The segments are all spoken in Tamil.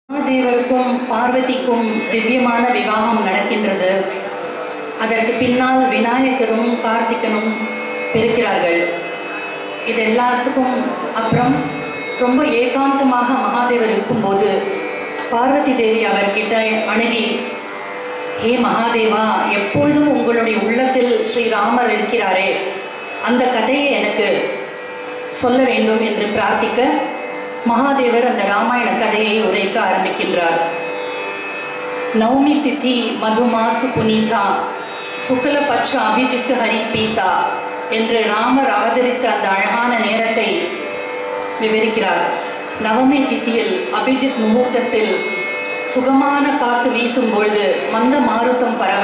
மகாதேவருக்கும் பார்வதிக்கும் திவ்யமான விவாகம் நடக்கின்றது அதற்கு பின்னால் விநாயகரும் கார்த்திகனும் பிறக்கிறார்கள் இது எல்லாத்துக்கும் அப்புறம் ரொம்ப ஏகாந்தமாக மகாதேவர் இருக்கும்போது பார்வதி தேவி அவர்கிட்ட அணுகி ஹே மகாதேவா எப்பொழுதும் உங்களுடைய உள்ளத்தில் ஸ்ரீராமர் இருக்கிறாரே அந்த கதையை எனக்கு சொல்ல வேண்டும் என்று பிரார்த்திக்க மகாதேவர் அந்த ராமாயண கதையை உரைக்க ஆரம்பிக்கின்றார் நவமி திதி மதுமாசு புனீதா சுக்லபட்ச அபிஜித் ஹரி பீதா என்று ராமர் அவதரித்த அந்த அழகான நேரத்தை விவரிக்கிறார் நவமி திதியில் அபிஜித் முகூர்த்தத்தில் சுகமான காத்து வீசும் பொழுது மந்த மாருத்தம் பரவ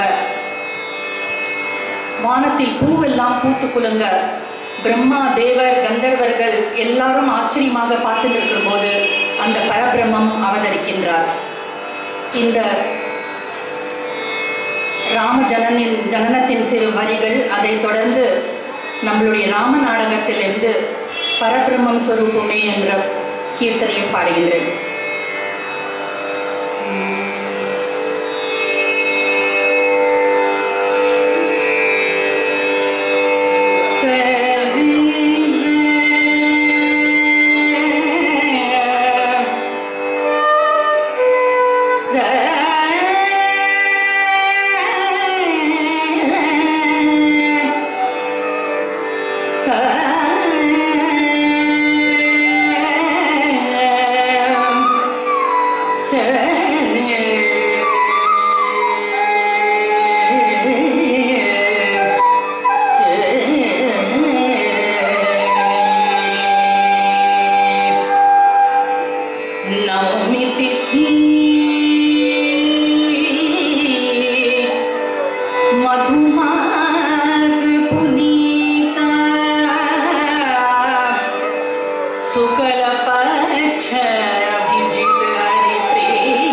வானத்தில் பூவெல்லாம் பூத்து குலுங்க பிரம்மா தேவர் கந்தர்வர்கள் எல்லாரும் ஆச்சரியமாக பார்த்து நிற்கும் போது அந்த பரபிரம்மம் அவதரிக்கின்றார் இந்த ராம ஜனனின் ஜனனத்தின் சிறு வரிகள் அதைத் தொடர்ந்து நம்மளுடைய ராம நாடகத்திலிருந்து பரபிரம்மம் சொரூபமே என்ற கீர்த்தனையை பாடுகின்றேன் नवमी तिथि मधुमास पुनीता शुक्ल पक्ष अभिजित हरि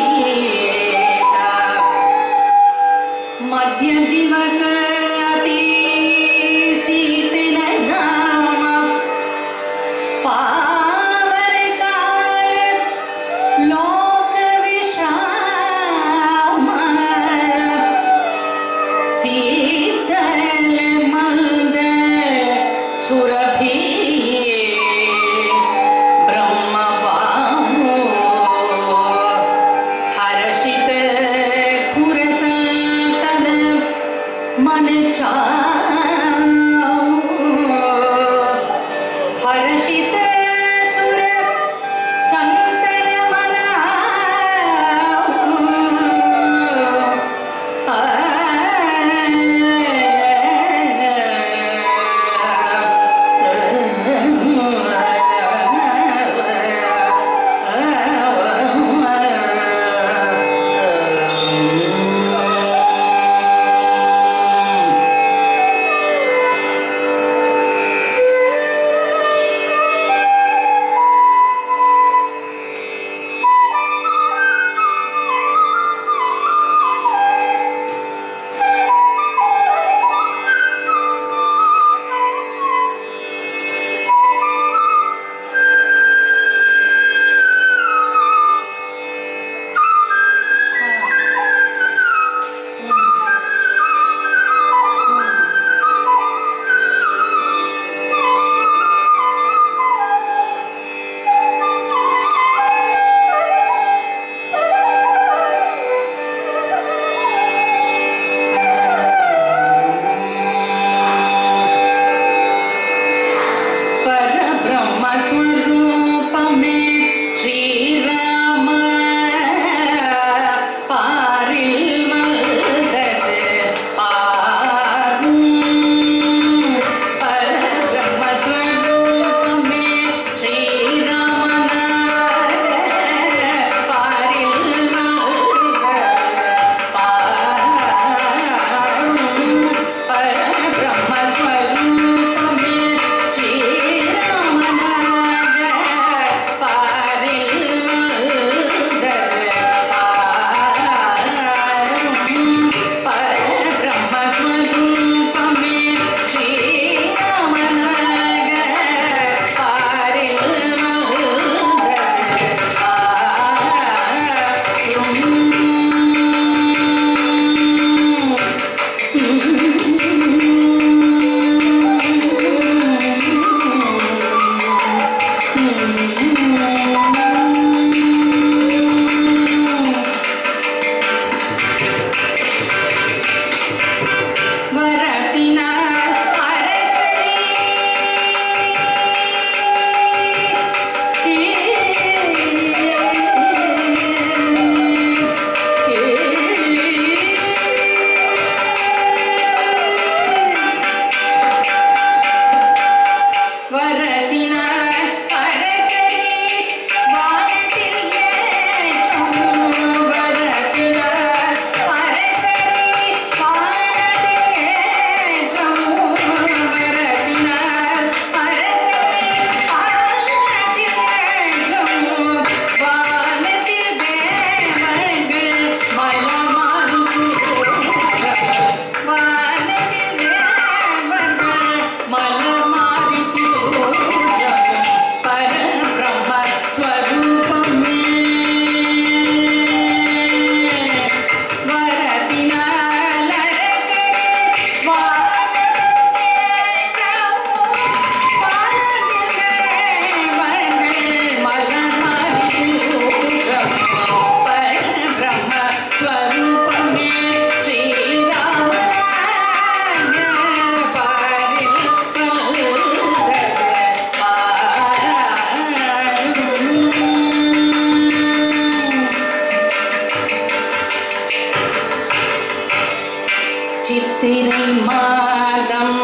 சித்திரை மாதம்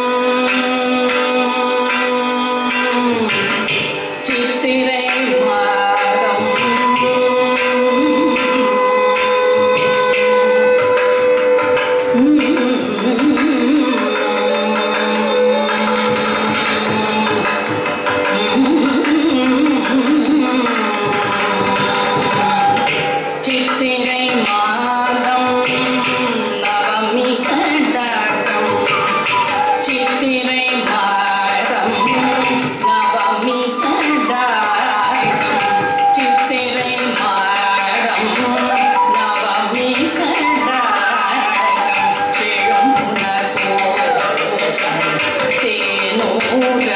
சித்திரை மாதம் சித்திரை மாதம் நவமி கண்டாட்டம் சித்திரை மாதம் நவமி கண்டாட்டம் சித்திரை மாதம் நவமி கண்டாட்டம் செழும்புனகோஷம் தேனூர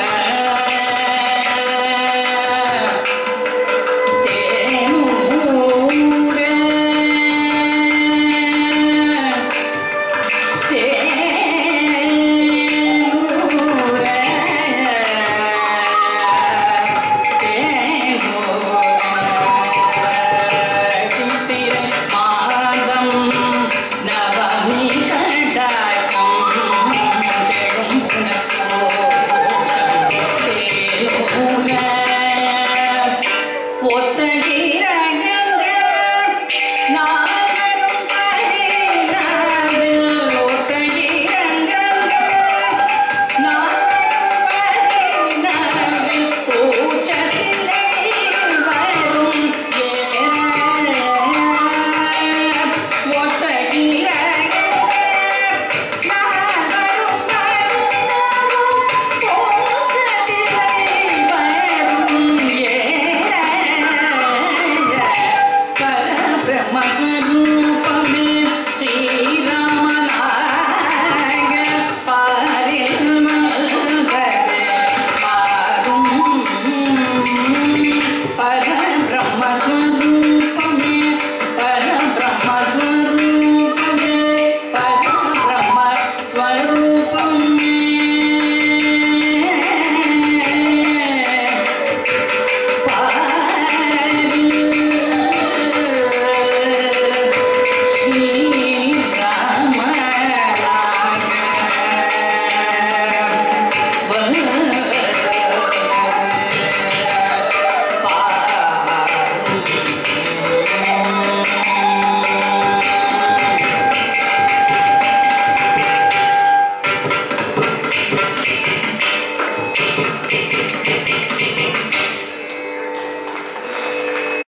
பரபிரம்மஸ்வரூப